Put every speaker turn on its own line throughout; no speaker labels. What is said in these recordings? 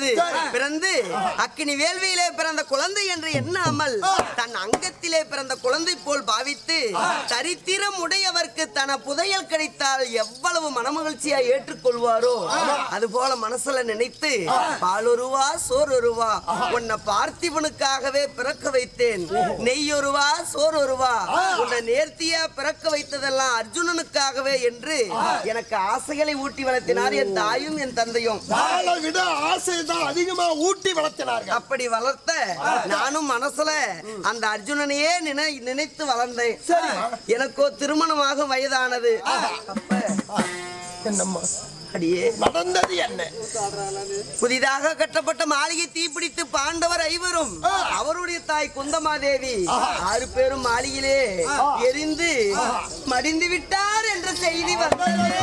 பிறந்தது பிறந்து அக்கினி வேள்வியிலே பிறந்த குழந்தை என்று எண்ணாமல் தன் அங்கத்திலே பிறந்த குழந்தை போல் பாவித்து சரித்திரம் உடையவர்க்கு தன புதையல் கிடைத்தால் எவ்வளவு மனமகிழ்ச்சியா ஏற்றுக்கொள்வாரோ அது போல மனசுல நினைத்து பாலொருவா சோறொருவா உன்னை பார்த்திபனுக்காகவே பிறக்க வைத்தேன் நெய்யொருவா சோறொருவா உன்னை நேர்த்தியா பிறக்க வைத்ததெல்லாம் அர்ஜுனனுக்காகவே என்று எனக்கு ஆசைகளை ஊட்டி வளர்த்தினார் என் தாயும் என் தந்தையும்
வாழை விட ஆசை தான் அதிகமா ஊட்டி வளர்த்தினார்கள்
அப்படி வளர்த்த நானும் மனசுல அந்த அர்ஜுனனையே நினை நினைத்து வளர்ந்தேன் எனக்கோ திருமணமாக வயதானது அப்ப
என்னம்மா
அடியே
நடந்தது என்ன
புதிதாக கட்டப்பட்ட மாளிகை தீப்பிடித்து பாண்டவர் ஐவரும் அவருடைய தாய் குந்தமாதேவி ஆறு பேரும் மாளிகையிலே எரிந்து மடிந்து விட்டார் என்ற செய்தி வந்தது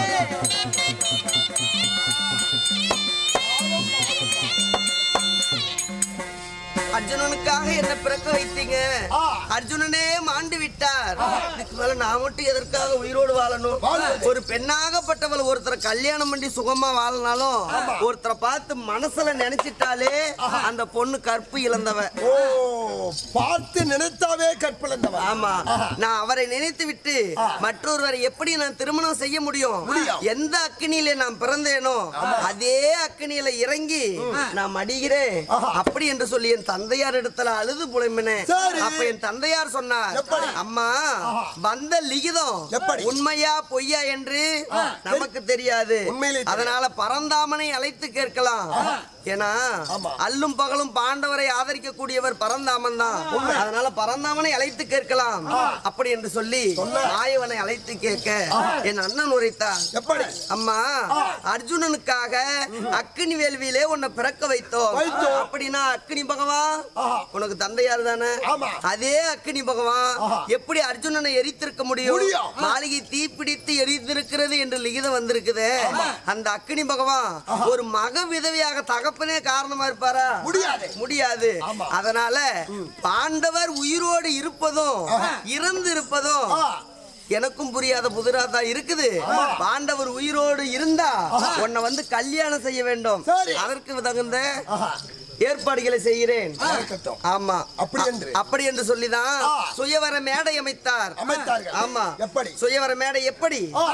அர்ஜுனனுக்காக என்ன பிறக்க வைத்தீங்க அர்ஜுனனே மாண்டு விட்டார் இதுக்கு மேல நான் மட்டும் எதற்காக உயிரோடு வாழணும் ஒரு பெண்ணாகப்பட்டவள் ஒருத்தரை கல்யாணம் பண்ணி சுகமா வாழனாலும் ஒருத்தரை பார்த்து மனசுல நினைச்சிட்டாலே அந்த பொண்ணு கற்பு இழந்தவ
ஓ பார்த்து நினைத்தாவே கற்பிழந்தவன்
ஆமா நான் அவரை நினைத்து விட்டு மற்றொருவரை எப்படி நான் திருமணம் செய்ய முடியும் எந்த அக்கினியில நான் பிறந்தேனோ அதே அக்கினியில இறங்கி நான் மடிகிறேன் அப்படி என்று சொல்லி என் தந்தையார் இடத்துல அழுது புலம்பினேன்
சரி.
அப்ப என் தந்தையார் சொன்னார்
எப்படி?
அம்மா வந்த லிகிதம்
எப்படி?
உண்மையா பொய்யா என்று நமக்கு தெரியாது
உண்மையிலே தெரியாது.
அதனால பரந்தாமனை அழைத்து கேட்கலாம் ஏன்னா
ஆமா.
அல்லும் பகலும் பாண்டவரை ஆதரிக்கக்கூடியவர் பரந்தாமன் தான் அதனால பரந்தாமனை அழைத்து கேட்கலாம் அப்படி என்று சொல்லி ஆயவனை அழைத்து கேட்க என் அண்ணன் உரைத்தார்
எப்படி
அம்மா அர்ஜுனனுக்காக அக்கினி வேள்வியிலே உன்னை பிறக்க வைத்தோம்
வைத்தோம்.
அப்படின்னா அக்கினி பகவான்
ஆஹா.
உனக்கு தந்தையார் தானே
ஆமா.
அதே அக்கினி பகவான் எப்படி அர்ஜுனனை எரித்திருக்க முடியும்
முடியும்.
மாளிகை தீப்பிடித்து எரித்திருக்கிறது என்று லிகிதம் வந்திருக்குது அந்த அக்கினி பகவான் ஒரு மக விதவையாக தகப்பனே காரணமா இருப்பாரா
முடியாது.
முடியாது
ஆமா.
அதனால பாண்டவர் உயிரோடு இருப்பதும் இறந்து இருப்பதும்
ஆ.
எனக்கும் புரியாத புதிரா தான் இருக்குது பாண்டவர் உயிரோடு இருந்தா உன்னை வந்து கல்யாணம் செய்ய வேண்டும்
சரி.
அதற்கு தகுந்த ஏற்பாடுகளை செய்கிறேன்
இருக்கட்டும்.
ஆமா
அப்படி என்று?
அப்படி என்று சொல்லிதான்
ஆ.
சுயவர மேடை அமைத்தார்
அமைத்தார்கள்.
ஆமா
எப்படி?
சுயவர மேடை எப்படி
ஆ,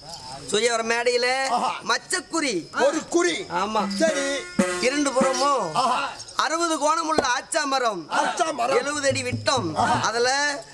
சுயவர மேடையில
ஆஹா.
மச்சக்குறி
ஒரு குறி
ஆமா
சரி
இரண்டு புறமும்
ஆஹா.
அறுபது கோணமுள்ள ஆச்சா மரம்
ஆச்சா மரம்.
எழுபது அடி விட்டம் அதுல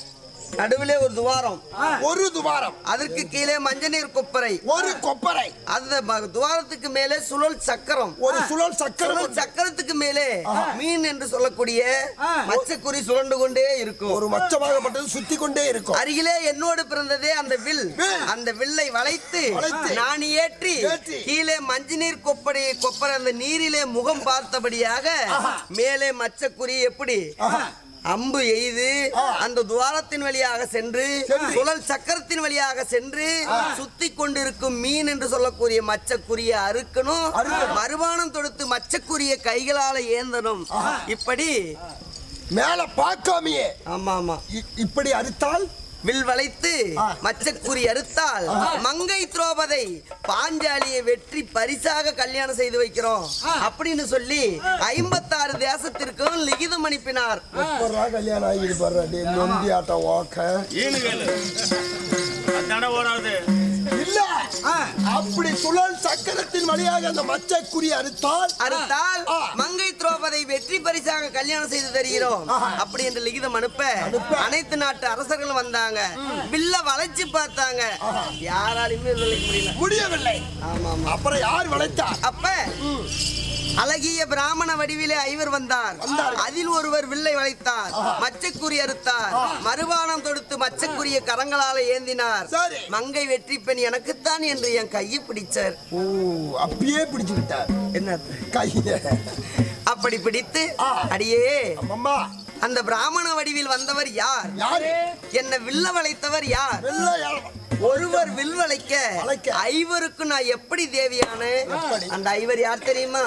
நடுவிலே ஒரு துவாரம்
ஒரு துவாரம்
அதற்கு கீழே மஞ்சள் நீர் கொப்பரை
ஒரு கொப்பரை
அந்த ம- துவாரத்துக்கு மேலே சுழல் சக்கரம்
ஒரு சுழல் சக்கரம்
சுழல் சக்கரத்துக்கு மேலே மீன் என்று சொல்லக்கூடிய மச்சக்குறி சுழண்டு கொண்டே இருக்கும்
ஒரு மச்சமாகப்பட்டது சுத்தி கொண்டே இருக்கும்
அருகிலே என்னோடு பிறந்ததே அந்த வில்
வில்.
அந்த வில்லை வளைத்து
வளைத்து.
நான் ஏற்றி
ஏற்றி.
கீழே மஞ்சள் நீர் கொப்பரை கொப்பரை அந்த நீரிலே முகம் பார்த்தபடியாக மேலே மச்சக்குறி எப்படி அம்பு எய்து அந்த துவாரத்தின் வழியாக சென்று சுழல் சக்கரத்தின் வழியாக சென்று சுத்தி கொண்டிருக்கும் மீன் என்று சொல்லக்கூடிய மச்சக்குரிய அறுக்கணும் மறுபானம் தொடுத்து மச்சக்குரிய கைகளால ஏந்தணும் இப்படி
மேல பார்க்காமையே
ஆமா ஆமா
இ- இப்படி அறுத்தால்
வில் வளைத்து மச்சக்குறி அறுத்தால் மங்கை திரௌபதை பாஞ்சாலியை வெற்றி பரிசாக கல்யாணம் செய்து வைக்கிறோம் அப்படின்னு சொல்லி ஐம்பத்தாறு தேசத்திற்கும் லிகிதம் அனுப்பினார்
எப்படா கல்யாணம் ஆகிட்டு பாரு நொந்தி ஆட்டம் ஓக்க
ஈனுவேலு அதான ஓடாது
இல்ல அப்படி சுழல் சக்கரத்தின் வழியாக அந்த மச்ச குறி அறுத்தால்
அறுத்தால்
ஆ.
மங்கை திரௌபதை வெற்றி பரிசாக கல்யாணம் செய்து தருகிறோம் அப்படி என்று லிகிதம் அனுப்ப அனைத்து நாட்டு அரசர்களும் வந்தாங்க வில்ல வளைச்சு பார்த்தாங்க யாராலையுமே விளைக்க முடியல
முடியவில்லை
ஆமா ஆமா
அப்புறம் யார் வளைத்தார்
அப்ப அழகிய பிராமண வடிவிலே ஐவர் வந்தார் அதில் ஒருவர் வில்லை வளைத்தார் மச்சக்குறி அறுத்தார் மறுபானம் தொடுத்து மச்சக்குரிய கரங்களால ஏந்தினார்
சரி.
மங்கை வெற்றி பெண் எனக்குத்தான் என்று என் கையை பிடிச்சார்
ஓ அப்பயே பிடிச்சு விட்டார்
என்ன
கையில
அப்படி பிடித்து
ஆ.
அடியே
அம்மா
அந்த பிராமண வடிவில் வந்தவர் யார்
யாரு
என்ன வில்ல வளைத்தவர் யார்
வெள்ள யார்
ஒருவர் வில் வளைக்க
வளைக்க.
ஐவருக்கு நான் எப்படி தேவியான
எப்படி?
அந்த ஐவர் யார் தெரியுமா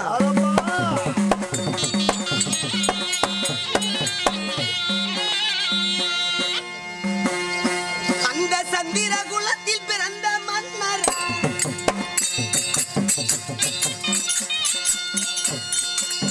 அந்த சந்திர குலத்தில் பிறந்த மன்னர்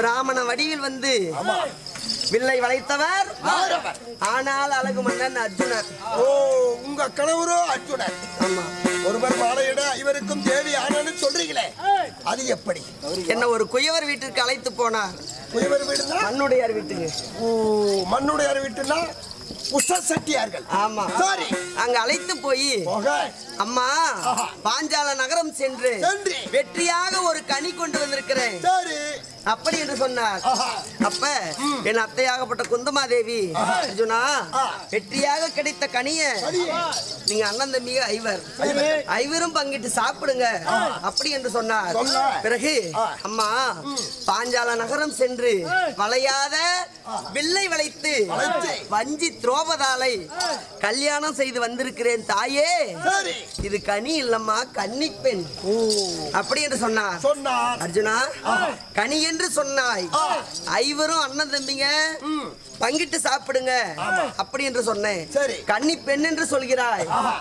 பிராமண வடிவில் வந்து வில்லை வளைத்தவர்
யாரவர்?
ஆனால் அழகு மன்னன் அர்ஜுனர்
ஓ உங்க கணவரோ அர்ஜுனன்
ஆமா
ஒருவர் மாலையிட இவருக்கும் தேவி ஆனன்னு சொல்றீங்களே அது எப்படி
என்ன ஒரு குயவர் வீட்டிற்கு அழைத்து போனார்
இவர் வீடுனா
மண்ணுடையார் வீட்டுக்கு
ஓ மண்ணுடைய வீட்டுனா உஷ செட்டியார்கள்
ஆமா
சரி
அங்க அழைத்து போய்
போக
அம்மா
ஆஹா.
பாஞ்சால நகரம் சென்று
சென்று.
வெற்றியாக ஒரு கனி கொண்டு வந்திருக்கிறேன்
சரி
அப்படி என்று சொன்னார்
ஆஹா.
அப்ப என் அத்தையாகப்பட்ட குந்தமாதேவி அர்ஜுனா
ஆ.
வெற்றியாக கிடைத்த கனிய
சரியே.
நீங்க அண்ணன் தம்பிக ஐவர்
ஐவர்.
ஐவரும் பங்கிட்டு சாப்பிடுங்க அப்படி என்று சொன்னார்
சொன்னார்.
பிறகு
ஆ.
அம்மா பாஞ்சால நகரம் சென்று வளையாத வில்லை வளைத்து
வளைத்து.
வஞ்சி துரோபதாலை கல்யாணம் செய்து வந்திருக்கிறேன் தாயே
சரி
இது கனி இல்லம்மா கன்னி பெண்
ஓ
அப்படி என்று சொன்னார்
சொன்னார்
அர்ஜுனா கனி என்று சொன்னாய்
ஆ.
ஐவரும் அண்ணன் தம்பிங்க
ம்.
பங்கிட்டு சாப்பிடுங்க அப்படி என்று சொன்னேன்
சரி.
கன்னி பெண் என்று சொல்கிறாய்
ஆஹா.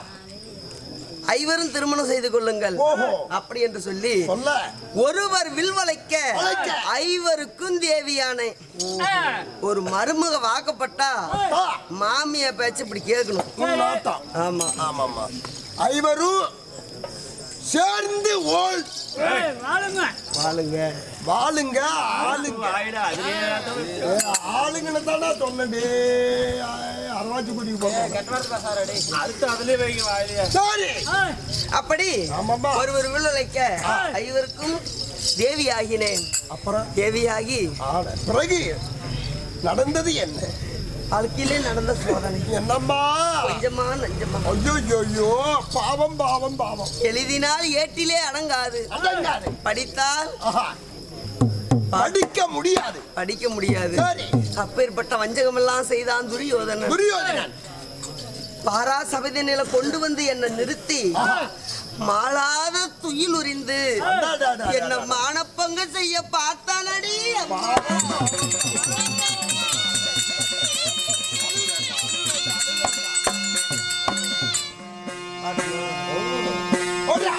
ஐவரும் திருமணம் செய்து கொள்ளுங்கள்
ஓஹோ.
அப்படி என்று சொல்லி
சொல்ல
ஒருவர் வில் வளைக்க
வளைக்க.
ஐவருக்கும் தேவியான ஒரு மருமக வாக்கப்பட்டா
ஆ.
மாமிய பேச்சு இப்படி கேட்கணும்
உன்னாட்டம்.
ஆமா
ஆமாம்மா ஐவரும் சேர்ந்து ஓல்
வாழுங்க
வாளுங்க ஆளுங்க
வாயிடா, அதுலயே தான்
ஏ, ஆளுங்கன்னு தானே சொன்னே அரவாச்சி குடிக்கு போங்க
அடுத்து அதுலயே வைங்க வாயிலையா
சரி
அப்படி
ஆமாம்மா.
ஒருவர் வில் வளைக்க ஐவருக்கும் தேவி ஆகினேன்
அப்புறம்
தேவியாகி
ஆன பிறகு நடந்தது என்ன
வாழ்க்கையிலே நடந்த சோதனை
என்னம்மா
கொஞ்சமா நஞ்சமா
ஐயோ ஐயோ பாவம் பாவம் பாவம்
எழுதினால் ஏட்டிலே அடங்காது
அடங்காது
படித்தால்
ஆஹா. படிக்க முடியாது
படிக்க முடியாது
சரி
அப்பேற்பட்ட வஞ்சகம் எல்லாம் செய்தான் துரியோதனன்
துரியோதனன்
பாரா சபதினில கொண்டு வந்து என்னை நிறுத்தி மாளாத துயில் உரிந்து
அடாடாடா.
என்ன மானப்பங்க செய்ய பார்த்தானடி அம்மா.
ஓடியா.